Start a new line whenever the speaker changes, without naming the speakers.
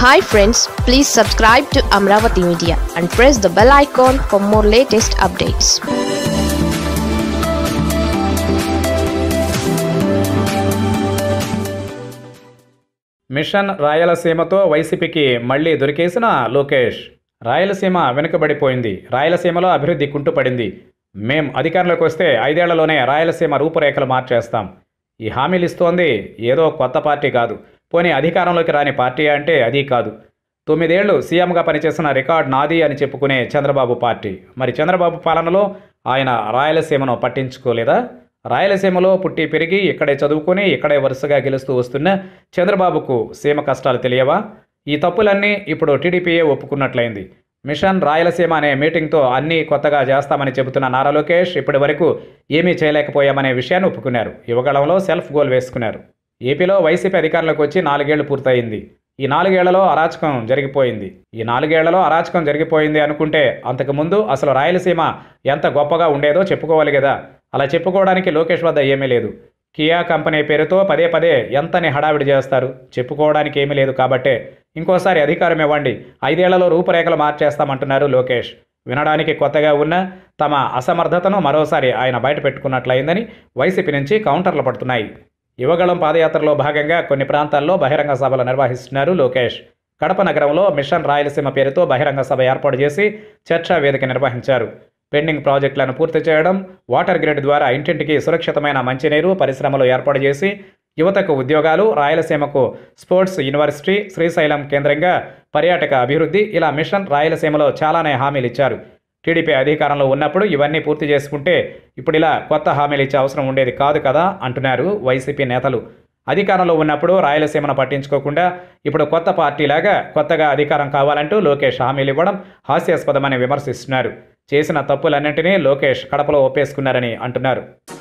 hi friends please subscribe to Amaravati media and press the bell icon for more latest updates
mission రాయలసీమతో వైసీపీకి మళ్లీ దొరికేసిన లోకేష్ రాయలసీమ వెనుకబడిపోయింది రాయలసీమలో అభివృద్ధి కుంటుపడింది మేం అధికారంలోకి వస్తే ఐదేళ్లలోనే రాయలసీమ రూపురేఖలు మార్చేస్తాం ఈ హామీలు ఇస్తోంది ఏదో కొత్త పార్టీ కాదు పోనీ అధికారంలోకి రాని పార్టీ అంటే అది కాదు తొమ్మిదేళ్లు సీఎంగా పనిచేసిన రికార్డ్ నాది అని చెప్పుకునే చంద్రబాబు పార్టీ మరి చంద్రబాబు పాలనలో ఆయన రాయలసీమను పట్టించుకోలేదా రాయలసీమలో పుట్టి పెరిగి ఇక్కడే చదువుకుని ఇక్కడే వరుసగా గెలుస్తూ వస్తున్న చంద్రబాబుకు సీమ కష్టాలు తెలియవా ఈ తప్పులన్నీ ఇప్పుడు టీడీపీయే ఒప్పుకున్నట్లయింది మిషన్ రాయలసీమ అనే మీటింగ్తో అన్నీ కొత్తగా చేస్తామని చెబుతున్న నారా లోకేష్ ఇప్పటి వరకు ఏమీ చేయలేకపోయామనే విషయాన్ని ఒప్పుకున్నారు యువగళంలో సెల్ఫ్ గోల్ వేసుకున్నారు ఏపీలో వైసీపీ అధికారంలోకి వచ్చి నాలుగేళ్లు పూర్తయింది ఈ నాలుగేళ్లలో అరాచకం జరిగిపోయింది ఈ నాలుగేళ్లలో అరాచకం జరిగిపోయింది అనుకుంటే అంతకుముందు అసలు రాయలసీమ ఎంత గొప్పగా ఉండేదో చెప్పుకోవాలి కదా అలా చెప్పుకోవడానికి లోకేష్ వద్ద ఏమీ లేదు కియా కంపెనీ పేరుతో పదే పదే ఎంతని హడావిడి చేస్తారు చెప్పుకోవడానికి ఏమీ లేదు కాబట్టే ఇంకోసారి అధికారం ఇవ్వండి ఐదేళ్లలో రూపురేఖలు మార్చేస్తామంటున్నారు లోకేష్ వినడానికి కొత్తగా ఉన్న తమ అసమర్థతను మరోసారి ఆయన బయట పెట్టుకున్నట్లయిందని వైసీపీ నుంచి కౌంటర్లు పడుతున్నాయి యువగళం పాదయాత్రలో భాగంగా కొన్ని ప్రాంతాల్లో బహిరంగ సభలు నిర్వహిస్తున్నారు లోకేష్ కడప నగరంలో మిషన్ రాయలసీమ పేరుతో బహిరంగ సభ ఏర్పాటు చేసి చర్చా వేదిక నిర్వహించారు పెండింగ్ ప్రాజెక్టులను పూర్తి చేయడం వాటర్ గ్రిడ్ ద్వారా ఇంటింటికి సురక్షితమైన మంచినీరు పరిశ్రమలు ఏర్పాటు చేసి యువతకు ఉద్యోగాలు రాయలసీమకు స్పోర్ట్స్ యూనివర్సిటీ శ్రీశైలం కేంద్రంగా పర్యాటక అభివృద్ధి ఇలా మిషన్ రాయలసీమలో చాలానే హామీలు ఇచ్చారు టీడీపీ అధికారంలో ఉన్నప్పుడు ఇవన్నీ పూర్తి చేసుకుంటే ఇప్పుడు ఇలా కొత్త హామీలు ఇచ్చే అవసరం ఉండేది కాదు కదా అంటున్నారు వైసీపీ నేతలు అధికారంలో ఉన్నప్పుడు రాయలసీమను పట్టించుకోకుండా ఇప్పుడు కొత్త పార్టీలాగా కొత్తగా అధికారం కావాలంటూ లోకేష్ హామీలు ఇవ్వడం హాస్యాస్పదమని విమర్శిస్తున్నారు చేసిన తప్పులన్నింటినీ లోకేష్ కడపలో ఒప్పేసుకున్నారని అంటున్నారు